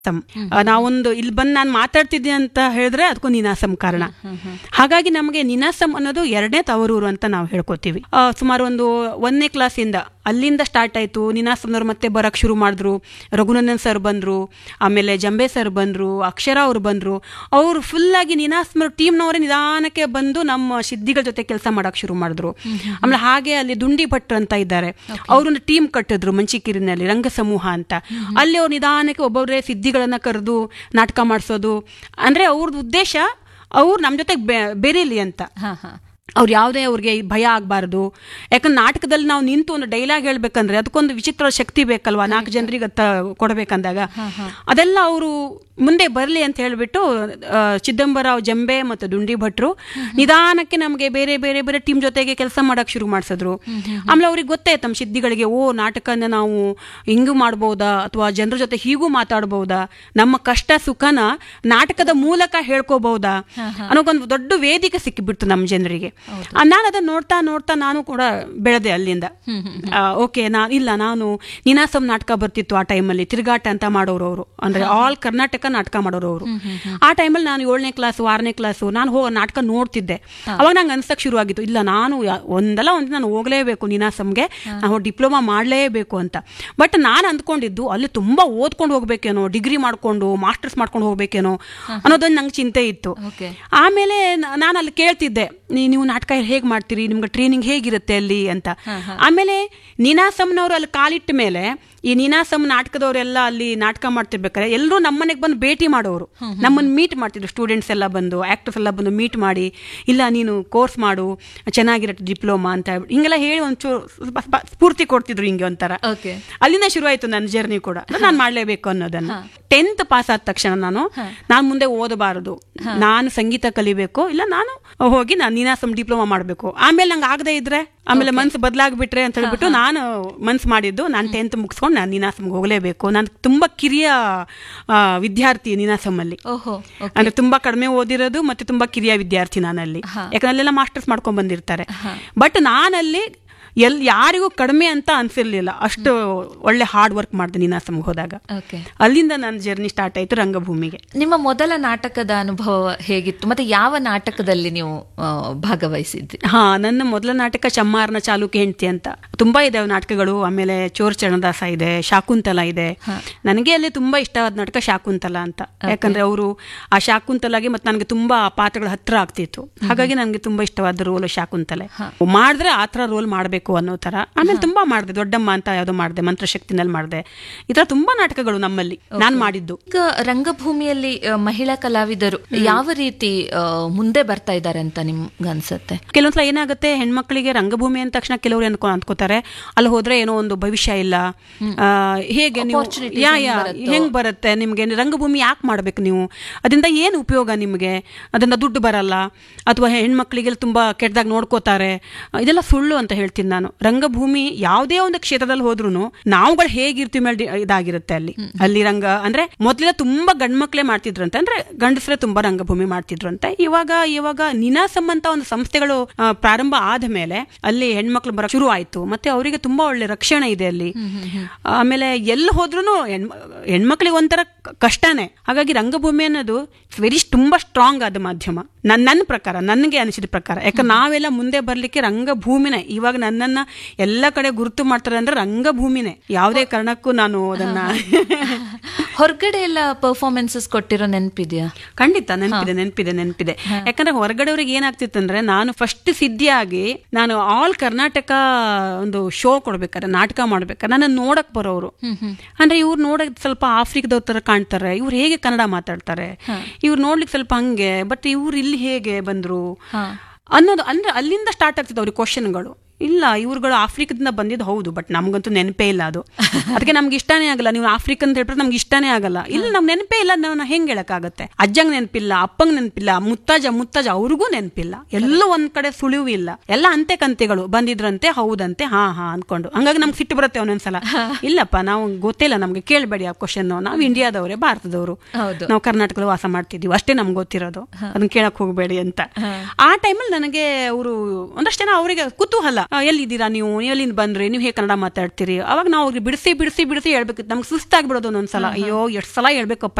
ನಿನಾಸಂ ಆ, ನಾವೊಂದು ಇಲ್ಲಿ ಬಂದು ನಾನು ಮಾತಾಡ್ತಿದ್ದೆ ಅಂತ ಹೇಳಿದ್ರೆ ಅದಕ್ಕೂ ನಿನಾಸಂ ಕಾರಣ ಹಾಗಾಗಿ ನಮಗೆ ನಿನಾಸಂ ಅನ್ನೋದು ಎರಡನೇ ತವರೂರು ಅಂತ ನಾವು ಹೇಳ್ಕೊತೀವಿ ಆ, ಸುಮಾರು ಒಂದು ಒಂದನೇ ಕ್ಲಾಸಿಂದ ಅಲ್ಲಿಂದ ಸ್ಟಾರ್ಟ್ ಆಯ್ತು ನಿನಾಸಂನವ್ರು ಮತ್ತೆ ಬರಕ್ ಶುರು ಮಾಡಿದ್ರು ರಘುನಂದನ್ ಸರ್ ಬಂದ್ರು ಆಮೇಲೆ ಜಂಬೆ ಸರ್ ಬಂದ್ರು ಅಕ್ಷರ ಅವ್ರು ಬಂದ್ರು ಅವರು ಫುಲ್ ಆಗಿ ನಿನಾಸ್ಮ ಟೀಮ್ನವರೇ ನಿಧಾನಕ್ಕೆ ಬಂದು ನಮ್ಮ ಸಿದ್ಧಿಗಳ ಜೊತೆ ಕೆಲಸ ಮಾಡಕ್ ಶುರು ಮಾಡಿದ್ರು ಆಮೇಲೆ ಹಾಗೆ ಅಲ್ಲಿ ದುಂಡಿ ಭಟ್ರು ಅಂತ ಇದ್ದಾರೆ ಅವ್ರೊಂದು ಟೀಮ್ ಕಟ್ಟಿದ್ರು ಮಂಚಿಕೀರಿನಲ್ಲಿ ರಂಗ ಸಮೂಹ ಅಂತ ಅಲ್ಲಿ ಅವ್ರು ನಿಧಾನಕ್ಕೆ ಒಬ್ಬೊಬ್ಬರೇ ಸಿದ್ಧಿಗಳನ್ನ ಕರೆದು ನಾಟಕ ಮಾಡಿಸೋದು ಅಂದ್ರೆ ಅವ್ರದ್ದು ಉದ್ದೇಶ ಅವ್ರು ನಮ್ಮ ಜೊತೆಗೆ ಬೆ- ಬೆರೀಲಿ ಅಂತ ಹಾ ಹಾ ಅವ್ರು ಯಾವುದೇ ಅವ್ರಿಗೆ ಭಯ ಆಗಬಾರ್ದು ಯಾಕಂದ್ರೆ ನಾಟಕದಲ್ಲಿ ನಾವು ನಿಂತು ಒಂದು ಡೈಲಾಗ್ ಹೇಳ್ಬೇಕಂದ್ರೆ ಅದಕ್ಕೊಂದು ವಿಚಿತ್ರ ಶಕ್ತಿ ಬೇಕಲ್ವಾ ನಾಲ್ಕು ಜನರಿಗೆ ಅತ್ತ ಕೊಡಬೇಕಂದಾಗ ಅದೆಲ್ಲ ಅವರು ಮುಂದೆ ಬರಲಿ ಅಂತ ಹೇಳ್ಬಿಟ್ಟು ಆ, ಚಿದಂಬರಾವ್ ಜಂಬೆ ಮತ್ತು ದುಂಡಿ ಭಟ್ರು ನಿಧಾನಕ್ಕೆ ನಮಗೆ ಬೇರೆ ಬೇರೆ ಬೇರೆ ಟೀಮ್ ಜೊತೆಗೆ ಕೆಲಸ ಮಾಡಕ್ ಶುರು ಮಾಡಿಸಿದ್ರು ಆಮೇಲೆ ಅವ್ರಿಗೆ ಗೊತ್ತಾಯ್ತು ನಮ್ಮ ಸಿದ್ಧಿಗಳಿಗೆ ಓ ನಾಟಕನ ನಾವು ಹಿಂಗೂ ಮಾಡ್ಬೋದಾ ಅಥವಾ ಜನರ ಜೊತೆ ಹೀಗೂ ಮಾತಾಡ್ಬೋದಾ ನಮ್ಮ ಕಷ್ಟ ಸುಖನ ನಾಟಕದ ಮೂಲಕ ಹೇಳ್ಕೋಬಹುದಾ ಅನ್ನೋಕೊಂದು ದೊಡ್ಡ ವೇದಿಕೆ ಸಿಕ್ಕಿಬಿಡ್ತು ನಮ್ಮ ಜನರಿಗೆ ನಾನು ಅದನ್ನ ನೋಡ್ತಾ ನೋಡ್ತಾ ನಾನು ಕೂಡ ಬೆಳೆದೆ ಅಲ್ಲಿಂದ ಓಕೆ ನಾ ಇಲ್ಲ ನಾನು ನಿನಾಸಂ ನಾಟಕ ಬರ್ತಿತ್ತು ಆ ಟೈಮಲ್ಲಿ ತಿರುಗಾಟ ಅಂತ ಮಾಡೋರು ಅವರು ಅಂದ್ರೆ ಆಲ್ ಕರ್ನಾಟಕ ನಾಟಕ ಮಾಡೋರು ಅವರು ಆ ಟೈಮಲ್ಲಿ ನಾನು ಏಳನೇ ಕ್ಲಾಸು ಆರನೇ ಕ್ಲಾಸು ನಾನು ಹೋಗ ನಾಟಕ ನೋಡ್ತಿದ್ದೆ ಅವಾಗ ನಂಗೆ ಅನ್ಸಕ್ ಶುರು ಆಗಿತ್ತು ಇಲ್ಲ ನಾನು ಯಾ- ಒಂದಲ್ಲ ಒಂದು ನಾನು ಹೋಗ್ಲೇಬೇಕು ನಿನಾಸಂಗೆ ನಾವು ಡಿಪ್ಲೊಮಾ ಮಾಡಲೇಬೇಕು ಅಂತ ಬಟ್ ನಾನು ಅಂದ್ಕೊಂಡಿದ್ದು ಅಲ್ಲಿ ತುಂಬಾ ಓದ್ಕೊಂಡು ಹೋಗ್ಬೇಕೇನೋ ಡಿಗ್ರಿ ಮಾಡ್ಕೊಂಡು ಮಾಸ್ಟರ್ಸ್ ಮಾಡ್ಕೊಂಡು ಹೋಗ್ಬೇಕೇನೋ ಅನ್ನೋದೊಂದು ನಂಗೆ ಚಿಂತೆ ಇತ್ತು ಓಕೆ ಆಮೇಲೆ ನ- ನಾನು ಅಲ್ಲಿ ಕೇಳ್ತಿದ್ದೆ ನೀ- ನೀವು ನಾಟಕ ಹೇಗೆ ಮಾಡ್ತೀರಿ ನಿಮ್ಗೆ ಟ್ರೈನಿಂಗ್ ಹೇಗಿರುತ್ತೆ ಅಲ್ಲಿ ಅಂತ ಆಮೇಲೆ ನಿನಾಸಂನವರು ಅಲ್ಲಿ ಕಾಲಿಟ್ಟ ಮೇಲೆ ಈ ನಿನಾಸಂ ನಾಟಕದವರೆಲ್ಲ ಅಲ್ಲಿ ನಾಟಕ ಮಾಡ್ತಿರ್ಬೇಕಾದ್ರೆ ಎಲ್ಲರೂ ನಮ್ಮನೆಗೆ ಬಂದು ಭೇಟಿ ಮಾಡೋರು ನಮ್ಮನ್ನು ಮೀಟ್ ಮಾಡ್ತಿದ್ರು ಸ್ಟೂಡೆಂಟ್ಸ್ ಎಲ್ಲ ಬಂದು ಆಕ್ಟರ್ಸ್ ಎಲ್ಲ ಬಂದು ಮೀಟ್ ಮಾಡಿ ಇಲ್ಲ ನೀನು ಕೋರ್ಸ್ ಮಾಡು ಚೆನ್ನಾಗಿರತ್ತೆ ಡಿಪ್ಲೊಮಾ ಅಂತ ಹೇಳ್ಬಿಟ್ಟು ಹಿಂಗೆಲ್ಲ ಹೇಳಿ ಒಂಚೂರು ಸ್ವಲ್ಪ ಸ್ಪ- ಸ್ಫೂರ್ತಿ ಕೊಡ್ತಿದ್ರು ಹಿಂಗೆ ಒಂಥರ ಓಕೆ ಅಲ್ಲಿಂದ ಶುರು ಆಯ್ತು ನನ್ನ ಜರ್ನಿ ಕೂಡ ನಾನು ಮಾಡ್ಲೇಬೇಕು ಅನ್ನೋದನ್ನ ಟೆಂತ್ ಪಾಸ್ ಆದ ತಕ್ಷಣ ನಾನು ನಾನು ಮುಂದೆ ಓದಬಾರದು ನಾನು ಸಂಗೀತ ಕಲಿಬೇಕು ಇಲ್ಲ ನಾನು ಹೋಗಿ ನಾನು ನೀನಾಸಂ ಡಿಪ್ಲೊಮಾ ಮಾಡಬೇಕು ಆಮೇಲೆ ನಂಗೆ ಆಗದೆ ಇದ್ರೆ ಆಮೇಲೆ ಮನ್ಸು ಬದಲಾಗ್ಬಿಟ್ರೆ ಅಂತ ಹೇಳ್ಬಿಟ್ಟು ನಾನು ಮನ್ಸು ಮಾಡಿದ್ದು ನಾನು ಟೆಂತ್ ಮುಗಿಸ್ಕೊಂಡು ನಾನು ನೀನಾಸಂಗೆ ಹೋಗಲೇಬೇಕು ನಾನು ತುಂಬಾ ಕಿರಿಯ ಆ, ವಿದ್ಯಾರ್ಥಿ ನೀನಾಸಂಲ್ಲಿ ಓಹೋ ಓಕೆ ಅಂದ್ರೆ ತುಂಬಾ ಕಡಿಮೆ ಓದಿರೋದು ಮತ್ತೆ ತುಂಬಾ ಕಿರಿಯ ವಿದ್ಯಾರ್ಥಿ ನಾನಲ್ಲಿ ಯಾಕಂದ್ರೆ ಅಲ್ಲೆಲ್ಲ ಮಾಸ್ಟರ್ಸ್ ಮಾಡ್ಕೊಂಡ್ ಬಂದಿರ್ತಾರೆ ಬಟ್ ನಾನಲ್ಲಿ ಎಲ್ ಯಾರಿಗೂ ಕಡಿಮೆ ಅಂತ ಅನ್ಸಿರ್ಲಿಲ್ಲ ಅಷ್ಟು ಒಳ್ಳೆ ಹಾರ್ಡ್ ವರ್ಕ್ ಮಾಡಿದೆ ನೀನಾಸಂಗೆ ಹೋದಾಗ ಓಕೆ ಅಲ್ಲಿಂದ ನನ್ನ ಜರ್ನಿ ಸ್ಟಾರ್ಟ್ ಆಯ್ತು ರಂಗಭೂಮಿಗೆ ನಿಮ್ಮ ಮೊದಲ ನಾಟಕದ ಅನುಭವ ಹೇಗಿತ್ತು ಮತ್ತೆ ಯಾವ ನಾಟಕದಲ್ಲಿ ನೀವು ಆ, ಭಾಗವಹಿಸಿದ್ರಿ ಹಾ ನನ್ನ ಮೊದಲ ನಾಟಕ ಚಮ್ಮಾರನ ಚಾಲುಕ್ಯ ಹೆಂಡತಿ ಅಂತ ತುಂಬಾ ಇದಾವೆ ನಾಟಕಗಳು ಆಮೇಲೆ ಚೋರ್ ಚರಣದಾಸ ಇದೆ ಶಾಕುಂತಲ ಇದೆ ನನಗೆ ಅಲ್ಲಿ ತುಂಬಾ ಇಷ್ಟವಾದ ನಾಟಕ ಶಾಕುಂತಲ ಅಂತ ಯಾಕಂದ್ರೆ ಅವರು ಆ ಶಾಕುಂತಲಾಗೆ ಮತ್ತೆ ನನಗೆ ತುಂಬಾ ಆ ಪಾತ್ರಗಳ ಹತ್ರ ಆಗ್ತಿತ್ತು ಹಾಗಾಗಿ ನನಗೆ ತುಂಬಾ ಇಷ್ಟವಾದ ರೋಲ್ ಶಾಕುಂತಲೆ ಮಾಡಿದ್ರೆ ಆ ಥರ ರೋಲ್ ಮಾಡಬೇಕು ಅನ್ನೋ ತರ ಆಮೇಲೆ ತುಂಬಾ ಮಾಡಿದೆ ದೊಡ್ಡಮ್ಮ ಅಂತ ಯಾವ್ದೋ ಮಾಡಿದೆ ಮಂತ್ರಶಕ್ತಿನಲ್ಲಿ ಮಾಡಿದೆ ಈ ತರ ತುಂಬಾ ನಾಟಕಗಳು ನಮ್ಮಲ್ಲಿ ನಾನು ಮಾಡಿದ್ದು ಈಗ ರಂಗಭೂಮಿಯಲ್ಲಿ ಆ, ಮಹಿಳಾ ಕಲಾವಿದರು ಯಾವ ರೀತಿ ಆ, ಮುಂದೆ ಬರ್ತಾ ಇದ್ದಾರೆ ಅಂತ ನಿಮ್ಗೆ ಅನ್ಸುತ್ತೆ ಕೆಲವೊಂದ್ಸಲ ಏನಾಗುತ್ತೆ ಹೆಣ್ಮಕ್ಳಿಗೆ ರಂಗಭೂಮಿ ಅಂದ ತಕ್ಷಣ ಕೆಲವರು ಅನ್ಕೊ ಅನ್ಕೋತಾರೆ ಅಲ್ಲಿ ಹೋದ್ರೆ ಏನೋ ಒಂದು ಭವಿಷ್ಯ ಇಲ್ಲ ಆ, ಹೇಗೆ ನೀವು Opportunities ಯಾ ಹೆಂಗ್ ಯಾ ಬರುತ್ತೋ? ಹೆಂಗ್ ಬರುತ್ತೆ ನಿಮ್ಗೆ ರಂಗಭೂಮಿ ಯಾಕೆ ಮಾಡ್ಬೇಕು ನೀವು ಅದರಿಂದ ಏನು ಉಪಯೋಗ ನಿಮಗೆ ಅದರಿಂದ ದುಡ್ಡು ಬರಲ್ಲ ಅಥವಾ ಹೆಣ್ಮಕ್ಳಿಗೆಲ್ಲ ತುಂಬಾ ಕೆಟ್ಟದಾಗ ನೋಡ್ಕೋತಾರೆ ಇದೆಲ್ಲ ಸುಳ್ಳು ಅಂತ ಹೇಳ್ತೀನಿ ನಾನು ರಂಗಭೂಮಿ ಯಾವುದೇ ಒಂದು ಕ್ಷೇತ್ರದಲ್ಲಿ ಹೋದ್ರು ನಾವುಗಳು ಹೇಗಿರ್ತೀವಿ ಮೇಲೆ ಡಿ- ಇದಾಗಿರುತ್ತೆ ಅಲ್ಲಿ ಅಲ್ಲಿ ರಂಗ ಅಂದ್ರೆ ಮೊದಲೆಲ್ಲ ತುಂಬಾ ಗಂಡ್ಮಕ್ಳೇ ಮಾಡ್ತಿದ್ರಂತೆ ಅಂದ್ರೆ ಗಂಡಸರೇ ತುಂಬಾ ರಂಗಭೂಮಿ ಮಾಡ್ತಿದ್ರಂತೆ ಇವಾಗ ಇವಾಗ ನಿನಾಸಂ ಅಂತ ಒಂದು ಸಂಸ್ಥೆಗಳು ಆ, ಪ್ರಾರಂಭ ಆದ ಮೇಲೆ ಅಲ್ಲಿ ಹೆಣ್ಮಕ್ಳು ಬರ ಶುರು ಆಯ್ತು ಮತ್ತೆ ಅವರಿಗೆ ತುಂಬಾ ಒಳ್ಳೆ ರಕ್ಷಣೆ ಇದೆ ಅಲ್ಲಿ ಆಮೇಲೆ ಎಲ್ಲಿ ಹೋದ್ರು ಹೆಣ್ಮಕ್ಳಿಗೆ ಒಂಥರ ಕ- ಕಷ್ಟನೇ ಹಾಗಾಗಿ ರಂಗಭೂಮಿ ಅನ್ನೋದು ವೆರಿ ತುಂಬಾ ಸ್ಟ್ರಾಂಗ್ ಆದ ಮಾಧ್ಯಮ ನನ್ನ ನನ್ನ ಪ್ರಕಾರ ನನಗೆ ಅನಿಸಿದ ಪ್ರಕಾರ ಯಾಕಂದ್ರೆ ನಾವೆಲ್ಲ ಮುಂದೆ ಬರ್ಲಿಕ್ಕೆ ರಂಗಭೂಮಿನೇ ಇವಾಗ ನನ್ನನ್ನ ಎಲ್ಲ ಕಡೆ ಗುರುತು ಮಾಡ್ತಾರೆ ಅಂದ್ರೆ ರಂಗಭೂಮಿನೇ ಯಾವುದೇ ಕಾರಣಕ್ಕೂ ನಾನು ಅದನ್ನ ಹೊರಗಡೆ ಎಲ್ಲ ಪರ್ಫಾರ್ಮೆನ್ಸಸ್ ಕೊಟ್ಟಿರೋ ನೆನಪಿದ್ಯಾ ಖಂಡಿತ ನೆನಪಿದೆ ನೆನಪಿದೆ ನೆನಪಿದೆ ಯಾಕಂದ್ರೆ ಹೊರಗಡೆಯವ್ರಿಗೆ ಏನಾಗ್ತಿತ್ತಂದ್ರೆ ನಾನು ಫಸ್ಟ್ ಸಿದ್ಧಿಯಾಗಿ ನಾನು ಆಲ್ ಕರ್ನಾಟಕ ಒಂದು ಶೋ ಕೊಡ್ಬೇಕಾದ್ರೆ ನಾಟಕ ಮಾಡ್ಬೇಕಾದ್ರೆ ನನ್ನ ನೋಡಕ್ ಬರೋರು ಅಂದ್ರೆ ಇವ್ರು ನೋಡಕ್ ಸ್ವಲ್ಪ ಆಫ್ರಿಕಾದವ್ರ ತರ ಕಾಣ್ತಾರೆ ಇವ್ರು ಹೇಗೆ ಕನ್ನಡ ಮಾತಾಡ್ತಾರೆ ಇವ್ರು ನೋಡ್ಲಿಕ್ಕೆ ಸ್ವಲ್ಪ ಹಂಗೆ ಬಟ್ ಇವ್ರು ಇಲ್ಲಿ ಹೇಗೆ ಬಂದ್ರು ಅನ್ನೋದು ಅಂದ್ರೆ ಅಲ್ಲಿಂದ ಸ್ಟಾರ್ಟ್ ಆಗ್ತಿತ್ತು ಅವ್ರಿಗೆ ಕ್ವಶನ್ಗಳು ಇಲ್ಲ ಇವ್ರುಗಳು ಆಫ್ರಿಕಾದಿಂದ ಬಂದಿದ್ದು ಹೌದು ಬಟ್ ನಮ್ಗಂತೂ ನೆನಪೇ ಇಲ್ಲ ಅದು ಅದಕ್ಕೆ ನಮ್ಗೆ ಇಷ್ಟನೇ ಆಗಲ್ಲ ನೀವು ಆಫ್ರಿಕನ್ ಅಂತ ಹೇಳ್ಬಿಟ್ರೆ ನಮ್ಗೆ ಇಷ್ಟನೇ ಆಗಲ್ಲ ಇಲ್ಲ ನಮ್ಗೆ ನೆನಪೇ ಇಲ್ಲ ನಾವು ಹೆಂಗ್ ಹೇಳಕ್ಕಾಗತ್ತೆ ಅಜ್ಜಂಗ್ ನೆನಪಿಲ್ಲ ಅಪ್ಪಂಗ್ ನೆನಪಿಲ್ಲ ಮುತ್ತಾಜ ಮುತ್ತಾಜ ಅವ್ರಿಗೂ ನೆನಪಿಲ್ಲ ಎಲ್ಲೂ ಒಂದ್ ಕಡೆ ಸುಳಿವು ಇಲ್ಲ ಎಲ್ಲ ಅಂತೆ ಕಂತೆಗಳು ಬಂದಿದ್ರಂತೆ ಹೌದಂತೆ ಹಾ ಹಾ ಅನ್ಕೊಂಡು ಹಂಗಾಗಿ ನಮ್ಗೆ ಸಿಟ್ಟು ಬರುತ್ತೆ ಒಂದೊಂದ್ಸಲ ಇಲ್ಲಪ್ಪ ನಾವು ಗೊತ್ತಿಲ್ಲ ನಮ್ಗೆ ಕೇಳಬೇಡಿ ಆ ಕ್ವಶನ್ ನಾವು ಇಂಡಿಯಾದವರೇ ಭಾರತದವರು ಹೌದು. ನಾವು ಕರ್ನಾಟಕದಲ್ಲಿ ವಾಸ ಮಾಡ್ತಿದೀವಿ ಅಷ್ಟೇ ನಮ್ಗೆ ಗೊತ್ತಿರೋದು ಅದನ್ನ ಕೇಳಕ್ ಹೋಗಬೇಡಿ ಅಂತ ಆ ಟೈಮಲ್ಲಿ ನನಗೆ ಅವರು ಒಂದಷ್ಟು ಜನ ಅವರಿಗೆ ಕುತೂಹಲ ಆ, ಎಲ್ಲಿದ್ದೀರಾ ನೀವು ನೀವು ಎಲ್ಲಿಂದ ಬಂದ್ರಿ ನೀವು ಹೇಗೆ ಕನ್ನಡ ಮಾತಾಡ್ತೀರಿ ಅವಾಗ ನಾವು ಅವ್ರಿಗೆ ಬಿಡಿಸಿ ಬಿಡಿಸಿ ಬಿಡಿಸಿ ಹೇಳ್ಬೇಕಿತ್ತು ನಮ್ಗೆ ಸುಸ್ತಾಗ್ಬಿಡೋದು ಒಂದೊಂದ್ಸಲ ಅಯ್ಯೋ ಎಷ್ಟು ಸಲ ಹೇಳ್ಬೇಕಪ್ಪ